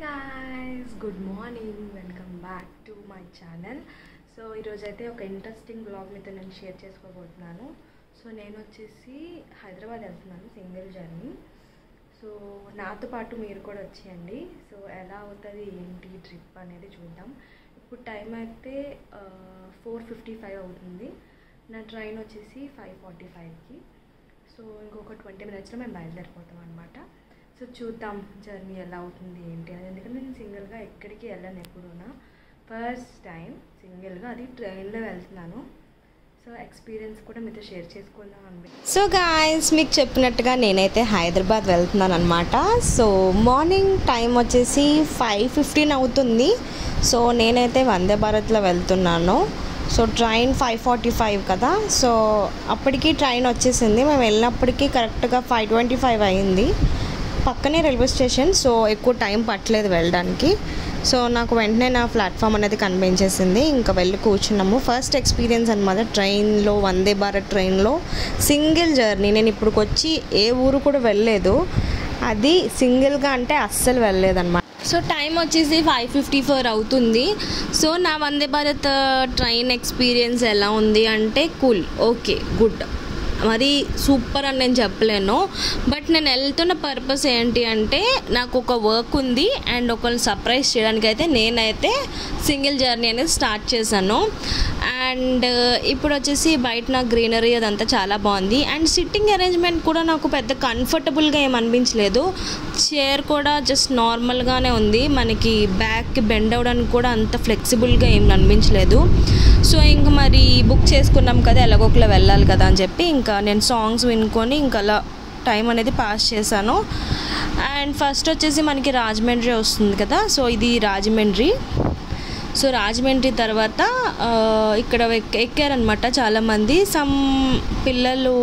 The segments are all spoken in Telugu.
guys good morning welcome back to my channel so ఈరోజు అయితే ఒక ఇంట్రెస్టింగ్ బ్లాగ్ మీతో నేను షేర్ చేసుకోబోతున్నాను సో నేను వచ్చేసి హైదరాబాద్ వెళ్తున్నాను సింగిల్ జర్నీ సో నాతో పాటు మీరు కూడా వచ్చేయండి సో ఎలా అవుతుంది ఏంటి ట్రిప్ అనేది చూద్దాం ఇప్పుడు టైం అయితే ఫోర్ ఫిఫ్టీ ఫైవ్ అవుతుంది నా ట్రైన్ వచ్చేసి ఫైవ్ ఫార్టీ ఫైవ్కి సో ఇంకొక ట్వంటీ మినిట్స్లో మేము బయలుదేరిపోతాం అనమాట సో చూద్దాం జర్నీ ఎలా అవుతుంది ఏంటి అనేది ఎందుకంటే నేను సింగిల్గా ఎక్కడికి వెళ్ళాను ఎప్పుడునా ఫస్ట్ టైం సింగిల్గా అది ట్రైన్లో వెళ్తున్నాను సో ఎక్స్పీరియన్స్ కూడా మీతో షేర్ చేసుకుందాం అనిపి సో గాయస్ మీకు చెప్పినట్టుగా నేనైతే హైదరాబాద్ వెళ్తున్నాను అనమాట సో మార్నింగ్ టైం వచ్చేసి ఫైవ్ ఫిఫ్టీన్ అవుతుంది సో నేనైతే వందే భారత్లో వెళ్తున్నాను so train five forty five కదా సో అప్పటికి ట్రైన్ వచ్చేసింది మేము వెళ్ళినప్పటికీ కరెక్ట్గా ఫైవ్ ట్వంటీ ఫైవ్ అయింది పక్కనే రైల్వే స్టేషన్ సో ఎక్కువ టైం పట్టలేదు వెళ్ళడానికి సో నాకు వెంటనే నా ప్లాట్ఫామ్ అనేది కనిపించేసింది ఇంకా వెళ్ళి కూర్చున్నాము ఫస్ట్ ఎక్స్పీరియన్స్ అనమాట ట్రైన్లో వందే భారత్ ట్రైన్లో సింగిల్ జర్నీ నేను ఇప్పుడు వచ్చి ఏ ఊరు కూడా వెళ్ళలేదు అది సింగిల్గా అంటే అస్సలు వెళ్ళలేదన్నమాట సో టైం వచ్చేసి ఫైవ్ ఫిఫ్టీ ఫోర్ అవుతుంది సో నా వందే భారత్ ట్రైన్ ఎక్స్పీరియన్స్ ఎలా ఉంది అంటే కూల్ ఓకే గుడ్ మరి సూపర్ అని నేను చెప్పలేను బట్ నేను వెళ్తున్న పర్పస్ ఏంటి అంటే నాకు ఒక వర్క్ ఉంది అండ్ ఒకరిని సర్ప్రైజ్ చేయడానికి అయితే నేనైతే సింగిల్ జర్నీ అనేది స్టార్ట్ చేశాను అండ్ ఇప్పుడు వచ్చేసి బయట నా గ్రీనరీ అదంతా చాలా బాగుంది అండ్ సిట్టింగ్ అరేంజ్మెంట్ కూడా నాకు పెద్ద కంఫర్టబుల్గా ఏం అనిపించలేదు చైర్ కూడా జస్ట్ నార్మల్గానే ఉంది మనకి బ్యాక్కి బెండ్ అవ్వడానికి కూడా అంత ఫ్లెక్సిబుల్గా ఏం అనిపించలేదు సో ఇంక మరి బుక్ చేసుకున్నాం కదా ఎలాగోకలా వెళ్ళాలి కదా అని చెప్పి ఇంకా నేను సాంగ్స్ వినుకొని ఇంకా అలా టైం అనేది పాస్ చేశాను అండ్ ఫస్ట్ వచ్చేసి మనకి రాజమండ్రి వస్తుంది కదా సో ఇది రాజమండ్రి సో రాజమండ్రి తర్వాత ఆ, ఇక్కడ ఎక్- ఎక్కారనమాట చాలామంది సమ్ పిల్లలు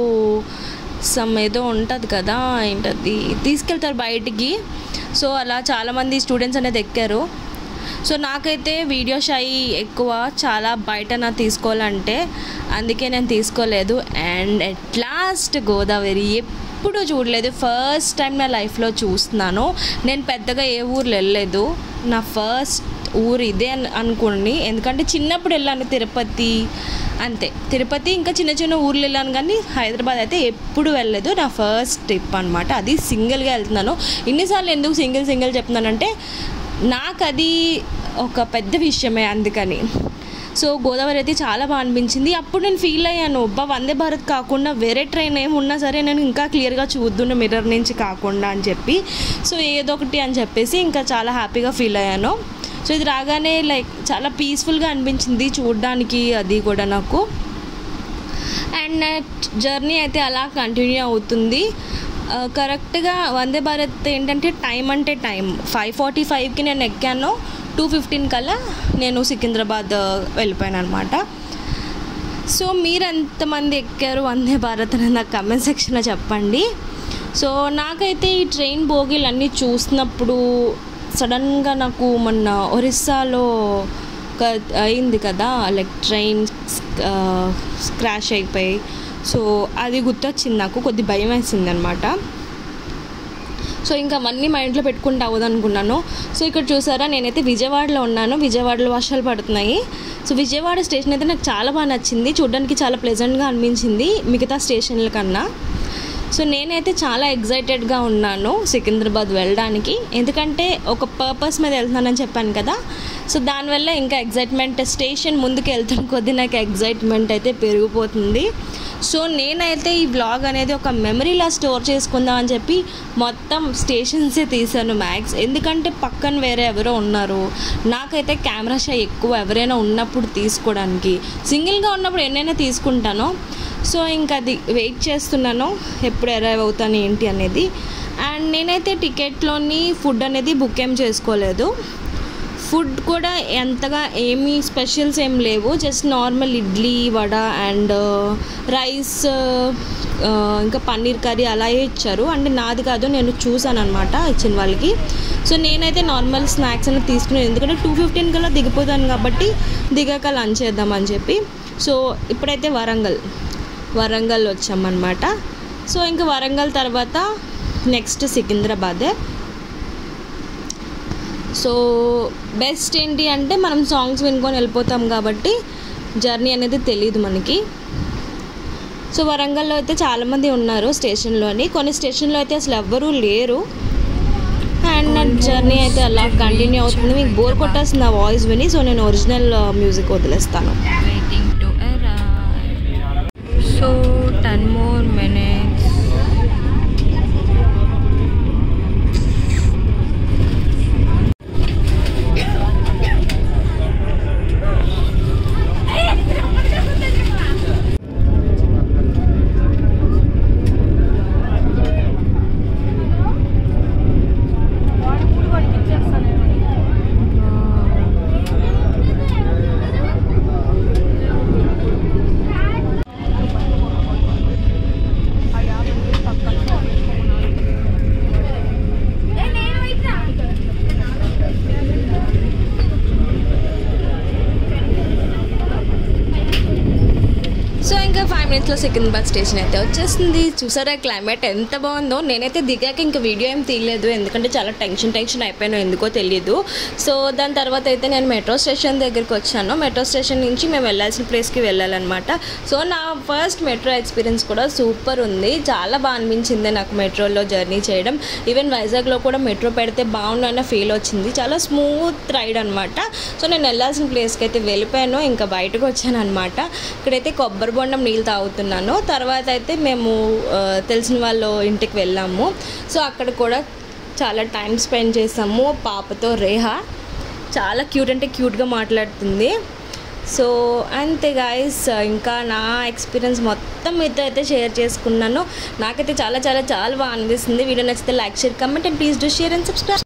సమ్ ఏదో ఉంటుంది కదా ఏంటది తీసుకెళ్తారు బయటికి సో అలా చాలామంది స్టూడెంట్స్ అనేది ఎక్కారు సో నాకైతే వీడియో షై ఎక్కువ చాలా బయట నా తీసుకోవాలంటే అందుకే నేను తీసుకోలేదు అండ్ ఎట్ లాస్ట్ గోదావరి ఎప్పుడు చూడలేదు ఫస్ట్ టైం నా లైఫ్లో చూస్తున్నాను నేను పెద్దగా ఏ ఊర్లో వెళ్ళలేదు నా ఫస్ట్ ఊరు ఇదే అని అనుకోండి ఎందుకంటే చిన్నప్పుడు వెళ్ళాను తిరుపతి అంతే తిరుపతి ఇంకా చిన్న చిన్న ఊర్లు వెళ్ళాను కానీ హైదరాబాద్ అయితే ఎప్పుడు వెళ్ళలేదు నా ఫస్ట్ ట్రిప్ అనమాట అది సింగిల్గా వెళ్తున్నాను ఇన్నిసార్లు ఎందుకు సింగిల్ సింగిల్ చెప్తున్నానంటే నాకు అది ఒక పెద్ద విషయమే అందుకని సో గోదావరి అయితే చాలా బాగా అనిపించింది అప్పుడు నేను ఫీల్ అయ్యాను అబ్బా వందే భారత్ కాకుండా వేరే ట్రైన్ ఏమి ఉన్నా సరే నేను ఇంకా క్లియర్గా చూద్దును మిర్రర్ నుంచి కాకుండా అని చెప్పి సో ఏదో ఒకటి అని చెప్పేసి ఇంకా చాలా హ్యాపీగా ఫీల్ అయ్యాను సో ఇది రాగానే లైక్ చాలా పీస్ఫుల్గా అనిపించింది చూడడానికి అది కూడా నాకు అండ్ జర్నీ అయితే అలా కంటిన్యూ అవుతుంది ఆ, కరెక్ట్గా వందే భారత్ ఏంటంటే టైం అంటే టైం ఫైవ్ ఫార్టీ ఫైవ్కి నేను ఎక్కాను టూ ఫిఫ్టీన్ కల్లా నేను సికింద్రాబాద్ వెళ్ళిపోయాను అనమాట సో మీరు ఎంతమంది ఎక్కారు వందే భారత్ అని నాకు కమెంట్ సెక్షన్లో చెప్పండి సో నాకైతే ఈ ట్రైన్ బోగీలు అన్నీ చూసినప్పుడు సడన్గా నాకు మొన్న ఒరిస్సాలో ఒక అయింది కదా లైక్ ట్రైన్ క్రాష్ అయిపోయి సో అది గుర్తొచ్చింది నాకు కొద్ది భయం వేసింది అనమాట సో ఇంకా అవన్నీ మైండ్లో పెట్టుకుంటూ అవ్వదనుకున్నాను సో ఇక్కడ చూసారా నేనైతే విజయవాడలో ఉన్నాను విజయవాడలో వర్షాలు పడుతున్నాయి సో విజయవాడ స్టేషన్ అయితే నాకు చాలా బాగా నచ్చింది చూడడానికి చాలా ప్లెజెంట్గా అనిపించింది మిగతా స్టేషన్ల కన్నా సో నేనైతే చాలా ఎగ్జైటెడ్గా ఉన్నాను సికింద్రాబాద్ వెళ్ళడానికి ఎందుకంటే ఒక పర్పస్ మీద వెళ్తున్నానని చెప్పాను కదా సో దానివల్ల ఇంకా ఎగ్జైట్మెంట్ స్టేషన్ ముందుకు వెళ్తున్న కొద్దీ నాకు ఎగ్జైట్మెంట్ అయితే పెరిగిపోతుంది సో నేనైతే ఈ బ్లాగ్ అనేది ఒక మెమరీలా స్టోర్ చేసుకుందాం అని చెప్పి మొత్తం స్టేషన్సే తీసాను మ్యాక్స్ ఎందుకంటే పక్కన వేరే ఎవరో ఉన్నారు నాకైతే కెమెరా షై ఎక్కువ ఎవరైనా ఉన్నప్పుడు తీసుకోవడానికి సింగిల్గా ఉన్నప్పుడు ఎన్నైనా తీసుకుంటాను సో ఇంకా అది వెయిట్ చేస్తున్నాను ఎప్పుడు అరైవ్ అవుతాను ఏంటి అనేది అండ్ నేనైతే టికెట్లోని ఫుడ్ అనేది బుక్ ఏం చేసుకోలేదు ఫుడ్ కూడా ఎంతగా ఏమీ స్పెషల్స్ ఏం లేవు just normal idli vada and rice ఇంకా పన్నీర్ కర్రీ అలాగే ఇచ్చారు అంటే నాది కాదు నేను చూసాను అనమాట ఇచ్చిన వాళ్ళకి సో నేనైతే నార్మల్ స్నాక్స్ అనేది తీసుకున్నాను ఎందుకంటే టూ ఫిఫ్టీన్ కల్లా దిగిపోతాను కాబట్టి దిగాక లంచ్ చేద్దామని చెప్పి సో ఇప్పుడైతే వరంగల్ వరంగల్ వచ్చామన్నమాట సో ఇంకా వరంగల్ తర్వాత నెక్స్ట్ సికింద్రాబాదే సో బెస్ట్ ఏంటి అంటే మనం సాంగ్స్ వినుకొని వెళ్ళిపోతాం కాబట్టి జర్నీ అనేది తెలియదు మనకి సో వరంగల్లో అయితే చాలామంది ఉన్నారు స్టేషన్లోని కొన్ని స్టేషన్లో అయితే అసలు ఎవ్వరూ లేరు అండ్ నా జర్నీ అయితే అలా కంటిన్యూ అవుతుంది మీకు బోర్ కొట్టేస్తుంది ఆ వాయిస్ విని సో నేను ఒరిజినల్ మ్యూజిక్ వదిలేస్తాను waiting to so ten more minutes so ఇంకా ఫైవ్ మినిట్స్లో సికింద్రాబాద్ స్టేషన్ అయితే వచ్చేసింది చూసారా క్లైమేట్ ఎంత బాగుందో నేనైతే దిగాక ఇంకా వీడియో ఏం తీయలేదు ఎందుకంటే చాలా టెన్షన్ టెన్షన్ అయిపోయాను ఎందుకో తెలియదు సో దాని తర్వాత అయితే నేను మెట్రో స్టేషన్ దగ్గరికి వచ్చాను మెట్రో స్టేషన్ నుంచి మేము వెళ్ళాల్సిన ప్లేస్కి వెళ్ళాలన్నమాట సో నా ఫస్ట్ మెట్రో ఎక్స్పీరియన్స్ కూడా సూపర్ ఉంది చాలా బాగా అనిపించింది నాకు మెట్రోలో జర్నీ చేయడం ఈవెన్ వైజాగ్లో కూడా మెట్రో పెడితే బాగుండు అన్న ఫీల్ వచ్చింది చాలా స్మూత్ రైడ్ అనమాట సో నేను వెళ్ళాల్సిన ప్లేస్కి అయితే వెళ్ళిపోయాను ఇంకా బయటకు వచ్చాను అనమాట ఇక్కడైతే కొబ్బరి బొండం నీళ్ళు తాగుతున్నాను తర్వాత అయితే మేము ఆ, తెలిసిన వాళ్ళ ఇంటికి వెళ్ళాము సో అక్కడ కూడా చాలా టైం స్పెండ్ చేసాము పాపతో రేహా చాలా క్యూట్ అంటే క్యూట్గా మాట్లాడుతుంది సో అంతే గాయస్ ఇంకా నా ఎక్స్పీరియన్స్ మొత్తం మీతో అయితే షేర్ చేసుకున్నాను నాకైతే చాలా చాలా చాలా బాగా అనిపిస్తుంది వీడియో నచ్చితే like share comment and please do share and subscribe